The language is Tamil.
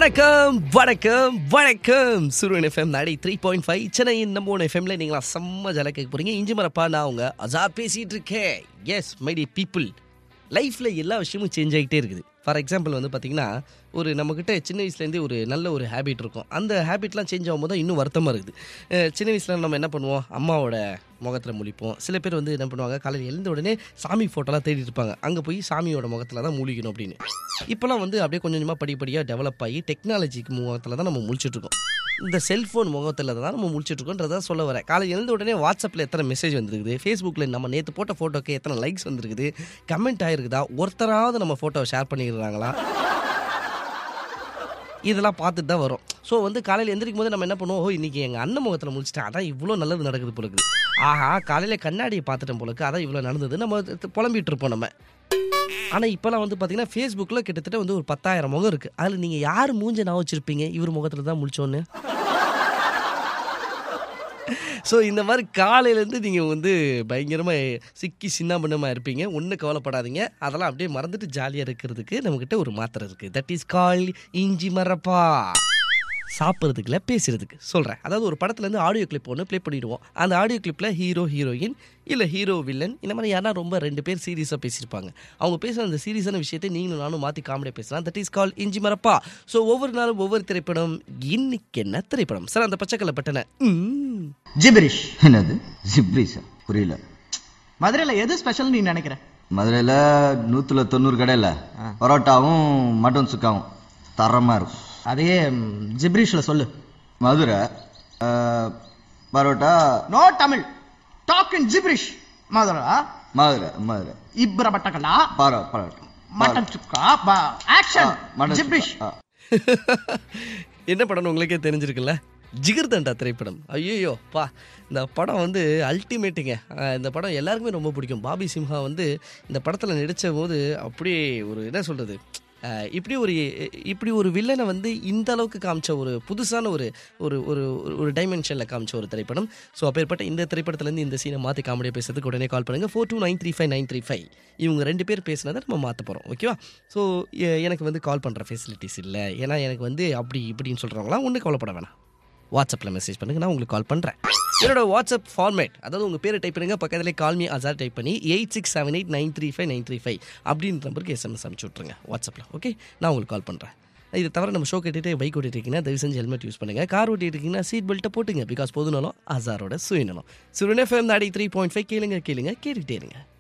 வணக்கம் வணக்கம் வணக்கம் Suryan FM ninety three point five சென்னையின் நம்ம ஒன் எஃப்எம்ல நீங்களா செம்ம ஜல கேட்க போறீங்க இஞ்சி மரப்பா நான் உங்க அசாத் பேசிட்டு இருக்கேன் எஸ் மை டி பீப்புள் லைஃப்ல எல்லா விஷயமும் சேஞ்ச் ஆகிட்டே இருக்குது ஃபார் எக்ஸாம்பிள் வந்து பார்த்தீங்கன்னா ஒரு நம்மக்கிட்ட சின்ன வயசுலேருந்தே ஒரு நல்ல ஒரு ஹேபிட் இருக்கும் அந்த ஹேபிட்லாம் சேஞ்ச் ஆகும்போது தான் இன்னும் வருத்தமாக இருக்குது அஹ் சின்ன வயசில் நம்ம என்ன பண்ணுவோம் அம்மாவோட முகத்தில் முழிப்போம் சில பேர் வந்து என்ன பண்ணுவாங்க காலையில் எழுந்த உடனே சாமி ஃபோட்டோலாம் தேடிட்டு இருப்பாங்க அங்கே போய் சாமியோட முகத்தில் தான் முழிக்கணும் அப்படின்னு இப்போலாம் வந்து அப்படியே கொஞ்சம் கொஞ்சமாக படிப்படியாக டெவலப் ஆகி டெக்னாலஜிக்கு முகத்தில் தான் நம்ம முழிச்சிட்டு இருக்கோம் இந்த செல்ஃபோன் முகத்தில் தான் நம்ம முடிச்சிட்டு இருக்கோன்றதை சொல்ல வரேன் காலை எழுந்த உடனே வாட்ஸ்அப்பில் எத்தனை மெசேஜ் வந்திருக்குது ஃபேஸ்புக்கில் நம்ம நேற்று போட்ட ஃபோட்டோக்கு எத்தனை லைக்ஸ் வந்திருக்குது கமெண்ட் ஆயிருக்குதா ஒருத்தராவது நம்ம ஃபோட்டோவை ஷேர் பண்ணிக்கிறாங்களா இதெல்லாம் பார்த்துட்டு தான் வரும் ஸோ வந்து காலையில் எந்திரிக்கும் போது நம்ம என்ன பண்ணுவோம் ஓ இன்னைக்கு எங்கள் அண்ணன் முகத்தில் முடிச்சிட்டேன் அதான் இவ்வளோ நல்லது நடக்குது போல இருக்குது ஆஹா காலையில் கண்ணாடியை பார்த்துட்டேன் போல இருக்கு அதான் இவ்வளோ நடந்தது நம்ம த- புலம்பிட்டு இருப்போம் நம்ம ஆனால் இப்போலாம் வந்து பார்த்தீங்கன்னா ஃபேஸ்புக்கில் கிட்டத்தட்ட வந்து ஒரு பத்தாயிரம் முகம் இருக்குது அதில் நீங்கள் யார் மூஞ்ச நான் வச்சுருப்பீங்க இவர் முகத்தில் தான் முடிச்சோன்னு ஸோ இந்த மாதிரி காலையிலேருந்து நீங்கள் வந்து பயங்கரமாக சிக்கி சின்னாபண்ணமாக இருப்பீங்க ஒன்றும் கவலைப்படாதீங்க அதெல்லாம் அப்படியே மறந்துட்டு ஜாலியாக இருக்கிறதுக்கு நம்மக்கிட்ட ஒரு மாத்திரை இருக்குது தட் இஸ் கால் இஞ்சி மரப்பா சாப்பிட்றதுக்கு இல்லை பேசுறதுக்கு சொல்கிறேன் அதாவது ஒரு படத்துலேருந்து ஆடியோ கிளிப் ஒன்று ப்ளே பண்ணிடுவோம் அந்த ஆடியோ கிளிப்பில் ஹீரோ ஹீரோயின் இல்லை ஹீரோ வில்லன் இந்த மாதிரி யாரா ரொம்ப ரெண்டு பேர் சீரியஸாக பேசியிருப்பாங்க அவங்க பேசுகிற அந்த சீரியஸான விஷயத்தை நீங்களும் நானும் மாற்றி காமெடியாக பேசலாம் தட் இஸ் கால் இஞ்சி மரப்பா ஸோ ஒவ்வொரு நாளும் ஒவ்வொரு திரைப்படம் இன்னைக்கு என்ன திரைப்படம் சார் அந்த பச்சைக்கல்ல பட்டனை ம் ஜிப்ரிஷ் என்னது ஜிப்ரிஸா புரியல மதுரையில எது ஸ்பெஷல் நீ நினைக்கிற மதுரையில் நூற்றுல தொண்ணூறு கடையில் பரோட்டாவும் மட்டன் சுக்காவும் தரமாக இருக்கும் அதையே ஜிப்ரிஷ்ல சொல்லு Madurai ah, parotta no Tamil talk in gibberish Madurai Madurai Madurai இப்ர பட்டகலா பரோ parotta mutton chukka action mutton gibberish chukka. ஆ. என்ன படம்னு உங்களுக்கே தெரிஞ்சிருக்குல்ல ஜிகிர்தண்டா திரைப்படம் ஐயோ பா இந்த படம் வந்து அல்டிமேட்டுங்க அஹ் இந்த படம் எல்லாருக்குமே ரொம்ப பிடிக்கும் பாபி சிம்ஹா வந்து இந்த படத்தில் நடித்த போது அப்படியே ஒரு என்ன சொல்கிறது இப்படி ஒரு இப்படி ஒரு வில்லனை வந்து இந்த அளவுக்கு காமிச்ச ஒரு புதுசான ஒரு ஒரு ஒரு ஒரு- ஒரு டைமென்ஷனில் காமிச்ச ஒரு திரைப்படம் ஸோ அப்பேற்பட்ட இந்த திரைப்படத்துலேருந்து இந்த சீனை மாற்றி காமெடியாக பேசுறதுக்கு உடனே கால் பண்ணுங்கள் four two nine three five nine three five இவங்க ரெண்டு பேர் பேசுனதை நம்ம மாற்ற போகிறோம் ஓகேவா ஸோ எனக்கு வந்து கால் பண்ணுற ஃபெசிலிட்டிஸ் இல்லை ஏன்னா எனக்கு வந்து அப்படி இப்படின்னு சொல்கிறவங்களாம் ஒன்றும் கவலைப்பட வேணாம் வாட்ஸ்அப்பில் மெசேஜ் பண்ணுங்க நான் உங்களுக்கு கால் பண்ணுறேன் என்னோட வாட்ஸ்அப் ஃபார்மேட் அதாவது உங்கள் பேரை டைப் பண்ணுங்க பக்கத்துலேயே கால் மீ அசார் டைப் பண்ணி eight six seven eight nine three five nine three five அப்படின்ற நம்பருக்கு எஸ்எம்எஸ் அனுப்பிச்சு விட்ருங்க வாட்ஸ்அப்பில் ஓகே நான் உங்களுக்கு கால் பண்ணுறேன் இது தவிர நம்ம ஷோ கேட்டுட்டு பைக் ஓட்டிட்டு இருக்கீங்கன்னா தயவு செஞ்சு ஹெல்மெட் யூஸ் பண்ணுங்க கார் ஓட்டிட்டு இருக்கீங்கன்னா சீட் பெல்ட்டை போட்டுங்க பிகாஸ் பொதுநலம் அசாரோட சுயநலம் Suryan FM ninety three point five கேளுங்க கேளுங்க கேட்டுக்கிட்டே இருங்க